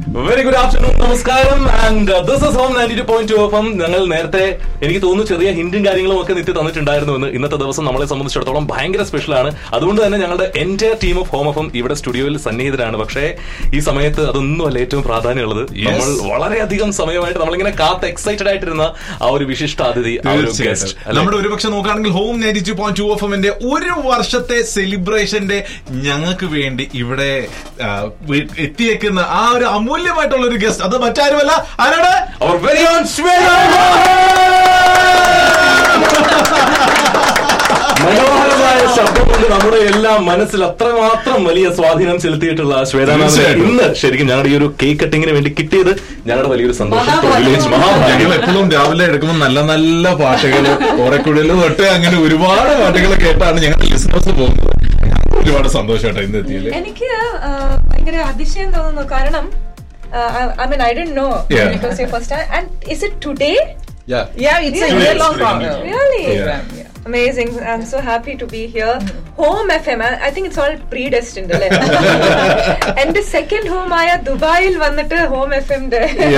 Very good afternoon നമസ്കാരം and this is home ninety two point two F M ഞങ്ങൾ നേരത്തെ എനിക്ക് തോന്നുന്നു ചെറിയ ഹിന്റും കാര്യങ്ങളും ഒക്കെ നിത്യ തന്നിട്ടുണ്ടായിരുന്നു എന്ന് ഇന്നത്തെ ദിവസം നമ്മളെ സംബന്ധിച്ചിടത്തോളം ഭയങ്കര സ്പെഷ്യൽ ആണ് അതുകൊണ്ട് തന്നെ ഞങ്ങളുടെ എൻ്റെ ടീം ഓഫ് ഹോം എഫും ഇവിടെ സ്റ്റുഡിയോയിൽ സന്നിഹിതരാണ് പക്ഷേ ഈ സമയത്ത് അതൊന്നുമല്ല ഏറ്റവും പ്രാധാന്യമുള്ളത് നമ്മൾ വളരെയധികം സമയമായിട്ട് നമ്മളിങ്ങനെ കാത്ത് എക്സൈറ്റഡ് ആയിട്ടിരുന്ന ആ ഒരു വിശിഷ്ട അതിഥി ആ ഒരു ഗസ്റ്റ് തീർച്ചയായിട്ടും നമ്മുടെ ഒരുപക്ഷെ നോക്കുകയാണെങ്കിൽ home ninety two point two F എമ്മിന്റെ ഒരു വർഷത്തെ സെലിബ്രേഷന്റെ ഞങ്ങൾക്ക് വേണ്ടി ഇവിടെ ആ, വി- എത്തിയേക്കുന്ന ആ ഒരു അമൂല്യമായിട്ടുള്ള ഒരു ഗസ്റ്റ് അത് മറ്റാരുമല്ല ആരാണ് അവർ വെരി ഓൺ മനോഹരമായ ശബ്ദം കൊണ്ട് നമ്മുടെ എല്ലാം മനസ്സിൽ അത്രമാത്രം വലിയ സ്വാധീനം ചെലുത്തിയിട്ടുള്ള ശ്വേതാനാഥ് തീർച്ചയായിട്ടും. ഇന്ന് ശരിക്കും ഞങ്ങളുടെ ഈ ഒരു കേക്ക് കട്ടിങ്ങിന് വേണ്ടി കിട്ടിയത് ഞങ്ങളുടെ വലിയൊരു സന്തോഷം മഹാഭാഗ്യം. privilege, മഹാഭാഗ്യം ഞങ്ങൾ എപ്പോഴും രാവിലെ എടുക്കുമ്പോൾ നല്ല നല്ല പാട്ടുകൾ ഓരക്കുഴൽ തൊട്ട് അങ്ങനെ ഒരുപാട് പാട്ടുകൾ കേട്ടാണ് ഞങ്ങൾ ലിസണേഴ്സ് പോകുന്നത് ഒരുപാട് സന്തോഷമായിട്ടോ ഇന്ന് എത്തിയില്ലേ എനിക്ക് ആ, ഭയങ്കര അതിശയം തോന്നുന്നു കാരണം I mean I don't know Yeah. Because you first time and is it today Yeah. Yeah, it's a Yeah. year long Yeah. program. Really? Yeah. Yeah. Amazing. I'm so happy to be here. Home FM. I, I think it's all predestined. അല്ലേ? എന്റെ second home ആയ ദുബായിൽ വന്നിട്ട് home F M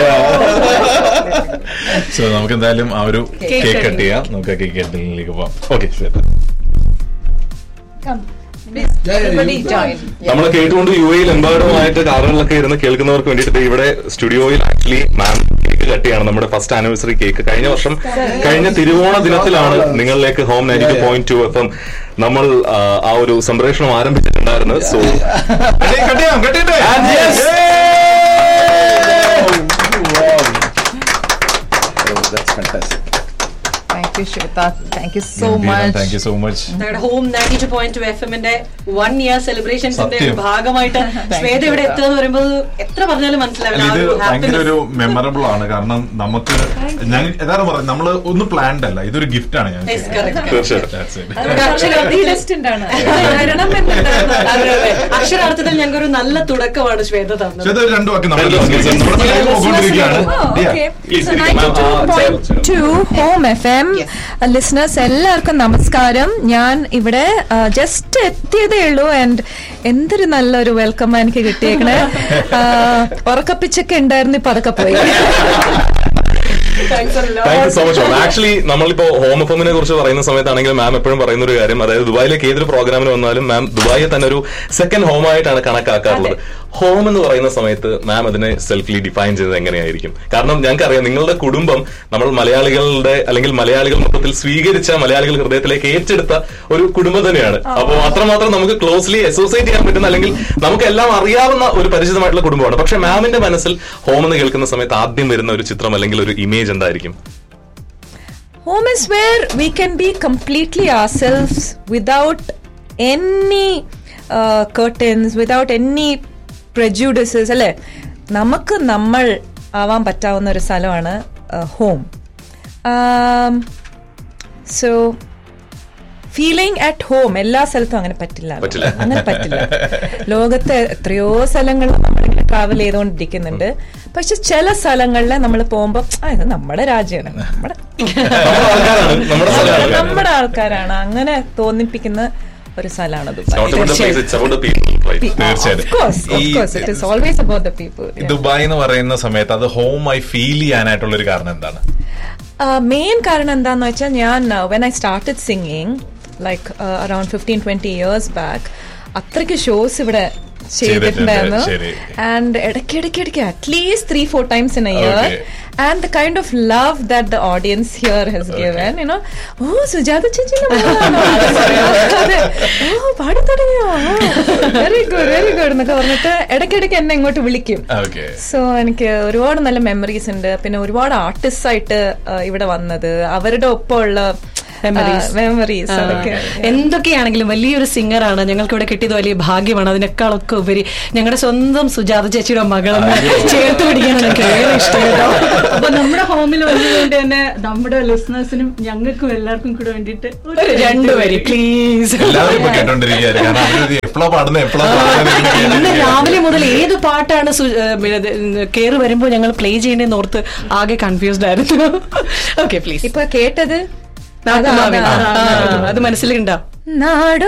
so നമുക്ക് എന്തായാലും ആ ഒരു Cake cake cut cutting. ചെയ്യാം നമുക്ക് കേക്ക് കട്ടിങ്ങിലേക്ക് പോവാം ഓക്കെ ശരി Come. Please, Yeah, yeah, everybody you- join. Yeah. നമ്മൾ കേട്ടുകൊണ്ട് യു എയിൽ എമ്പാടുമായിട്ട് കാറുകളിലൊക്കെ ഇരുന്ന് കേൾക്കുന്നവർക്ക് വേണ്ടിയിട്ട് ഇവിടെ സ്റ്റുഡിയോയിൽ ആക്ച്വലി മാം കേക്ക് കട്ടിയാണ് നമ്മുടെ ഫസ്റ്റ് ആനിവേഴ്സറി കേക്ക് കഴിഞ്ഞ വർഷം കഴിഞ്ഞ തിരുവോണ ദിനത്തിലാണ് നിങ്ങളിലേക്ക് home ninety two point two F M നമ്മൾ ആ, ആ ഒരു സംപ്രേഷണം ആരംഭിച്ചിട്ടുണ്ടായിരുന്നത് സോ കട്ട് ചെയ്യാം കട്ട് ചെയ്യട്ടെ And yes. Oh, that's fantastic. Thank you, Shweta. Thank you so much. Thank you so much ഞങ്ങളുടെ home ninety two point two F എമ്മിന്റെ വൺ ഇയർ സെലിബ്രേഷൻസിന്റെ സത്യം. ഭാഗമായിട്ട് ശ്വേത ഇവിടെ എത്തുക എന്ന് പറയുമ്പോൾ എത്ര പറഞ്ഞാലും മനസ്സിലാവില്ല ആ ഇത് ഒരു ഭയങ്കര happiness. ഒരു മെമ്മറബിൾ ആണ് കാരണം നമുക്ക് ഞാൻ യഥാർത്ഥം പറയാം നമ്മള് ഒന്നും പ്ലാൻഡ് അല്ല ഇതൊരു ഗിഫ്റ്റ് ആണ് Yes, correct. ഞങ്ങൾക്ക് തീർച്ചയായിട്ടും That's it. predestined ആണ് വരണം എന്നുണ്ടായിരുന്നു. അതെ, അതെ. അക്ഷരാർത്ഥത്തിൽ ഞങ്ങൾക്ക് ഒരു നല്ല തുടക്കമാണ് ശ്വേത തന്നത് പക്ഷേ ഇത് രണ്ടു വാക്ക് നമ്മൾ രണ്ട് വാക്ക് നമ്മുടെ live പോയിക്കൊണ്ടിരിക്കുകയാണ്. Oh, Yeah. okay. Please, So ma'am, ആ, ചേർ- ചേർ. 92.2 ഹോം എഫ് എം ലിസണേഴ്സ് എല്ലാവർക്കും നമസ്കാരം ഞാൻ ഇവിടെ ജസ്റ്റ് എത്തിയതേ ഉള്ളൂ ആൻഡ് എന്തൊരു നല്ലൊരു വെൽക്കം എനിക്ക് കിട്ടിയേക്കണേ ആ, ഉറക്കപ്പിച്ചൊക്കെ ഉണ്ടായിരുന്നു ഇപ്പൊ അതൊക്കെ പോയി Thanks a lot. Thank you so much ma'am actually നമ്മളിപ്പോ ഹോം എഫമിനെ കുറിച്ച് പറയുന്ന സമയത്താണെങ്കിൽ മാം എപ്പോഴും പറയുന്ന ഒരു കാര്യം അതായത് ദുബായിലേക്ക് ഏതൊരു പ്രോഗ്രാമിന് വന്നാലും മാം ദുബായിയെ തന്നെ ഒരു സെക്കൻഡ് ഹോം ആയിട്ടാണ് കണക്കാക്കാറുള്ളത് ഹോം എന്ന് പറയുന്ന സമയത്ത് മാം അതിനെ സെൽഫ്ലി ഡിഫൈൻ ചെയ്തത് എങ്ങനെയായിരിക്കും കാരണം ഞങ്ങൾക്കറിയാം നിങ്ങളുടെ കുടുംബം നമ്മൾ മലയാളികളുടെ അല്ലെങ്കിൽ മലയാളികൾ മൊത്തത്തിൽ സ്വീകരിച്ച മലയാളികൾ ഹൃദയത്തിലേക്ക് ഏറ്റെടുത്ത ഒരു കുടുംബം തന്നെയാണ് അപ്പോൾ അത്രമാത്രം നമുക്ക് ക്ലോസ്ലി അസോസിയേറ്റ് ചെയ്യാൻ പറ്റുന്ന അല്ലെങ്കിൽ നമുക്ക് എല്ലാം അറിയാവുന്ന ഒരു പരിചിതമായിട്ടുള്ള കുടുംബമാണ് പക്ഷെ മാമിന്റെ മനസ്സിൽ ഹോം എന്ന് കേൾക്കുന്ന സമയത്ത് ആദ്യം വരുന്ന ഒരു ചിത്രം അല്ലെങ്കിൽ ഒരു ഇമേജ് എന്തായിരിക്കും Home is where we can be completely ourselves without any uh, curtains, without any prejudices, അല്ലേ നമുക്ക് നമ്മൾ ആവാൻ പറ്റാവുന്ന ഒരു സ്ഥലമാണ് home so feeling at home എല്ലാ സ്ഥലത്തും അങ്ങനെ പറ്റില്ല പറ്റില്ല. അങ്ങനെ പറ്റില്ല ലോകത്ത് എത്രയോ സ്ഥലങ്ങളിൽ നമ്മളിങ്ങനെ ട്രാവൽ ചെയ്തുകൊണ്ടിരിക്കുന്നുണ്ട് പക്ഷെ ചില സ്ഥലങ്ങളിൽ നമ്മൾ പോകുമ്പോൾ ആ ഇത് നമ്മുടെ രാജ്യമാണ് നമ്മുടെ ആൾക്കാരാണ്, നമ്മുടെ സ്ഥലമാണ്. നമ്മുടെ ആൾക്കാരാണ് അങ്ങനെ തോന്നിപ്പിക്കുന്ന ഒരു സ്ഥലമാണ് It's not about the place, it's about the people, right? തീർച്ചയായിട്ടും. ഈ- it is always about the people Dubai എന്ന് പറയുന്ന സമയത്ത് അത് ഹോം ആയി ഫീൽ ചെയ്യാനായിട്ടുള്ള ഒരു കാരണം എന്താണ് മെയിൻ കാരണം എന്താന്ന് വെച്ചാൽ ഞാൻ when I started singing like around fifteen twenty years back അത്രയ്ക്ക് ഷോസ് ഇവിടെ ചെയ്തിട്ടുണ്ടായിരുന്നു ശരി. ആൻഡ് ഇടയ്ക്കിടയ്ക്ക് ഇടയ്ക്ക് at least three four times in a year Okay. And the kind of love that the audience here has given you know ഓ സുജാത ചേച്ചി ഓ പാടി തുടങ്ങിയോ വെരി ഗുഡ് വെരി ഗുഡ് എന്നൊക്കെ പറഞ്ഞിട്ട് ഇടയ്ക്കിടയ്ക്ക് എന്നെ ഇങ്ങോട്ട് വിളിക്കും ഓക്കെ സോ എനിക്ക് ഒരുപാട് നല്ല മെമ്മറീസ് ഉണ്ട് പിന്നെ ഒരുപാട് ആർട്ടിസ്റ്റ് ആയിട്ട് ആ, ഇവിടെ വന്നത് അവരുടെ ഒപ്പമുള്ള Memories. മെമ്മറീസ് ആ, അതൊക്കെ എന്തൊക്കെയാണെങ്കിലും വലിയൊരു സിംഗറാണ് ഞങ്ങൾക്ക് ഇവിടെ കിട്ടിയത് വലിയ ഭാഗ്യമാണ് അതിനേക്കാളൊക്കെ ഉപരി ഞങ്ങളുടെ സ്വന്തം സുജാത ചേച്ചിയുടെ മകളെന്ന് ചേർത്ത് പിടിക്കാനാണ് എനിക്ക് ഏറെ ഇഷ്ടം കേട്ടോ അപ്പൊ നമ്മുടെ ഹോമിൽ വന്നതുകൊണ്ട് തന്നെ നമ്മുടെ ലിസണേഴ്സിനും ഞങ്ങൾക്കും എല്ലാവർക്കും കൂടെ വേണ്ടിയിട്ട് ഒരു രണ്ടുപേര് പ്ലീസ് എല്ലാവരും ഇപ്പൊ കേട്ടോണ്ടിരിക്കുകയാണ് കാരണം അവരത് എപ്പോഴാ പാടുന്നത് എപ്പോഴാ ഇന്ന് രാവിലെ മുതൽ ഏത് പാട്ടാണ് കയറി വരുമ്പോൾ ഞങ്ങൾ പ്ലേ ചെയ്യണേന്ന് ഓർത്ത് ആകെ കൺഫ്യൂസ്ഡ് ആയിരുന്നു ഓക്കെ പ്ലീസ് ഇപ്പൊ കേട്ടത് അത് മനസ്സിലുണ്ടോ നാട്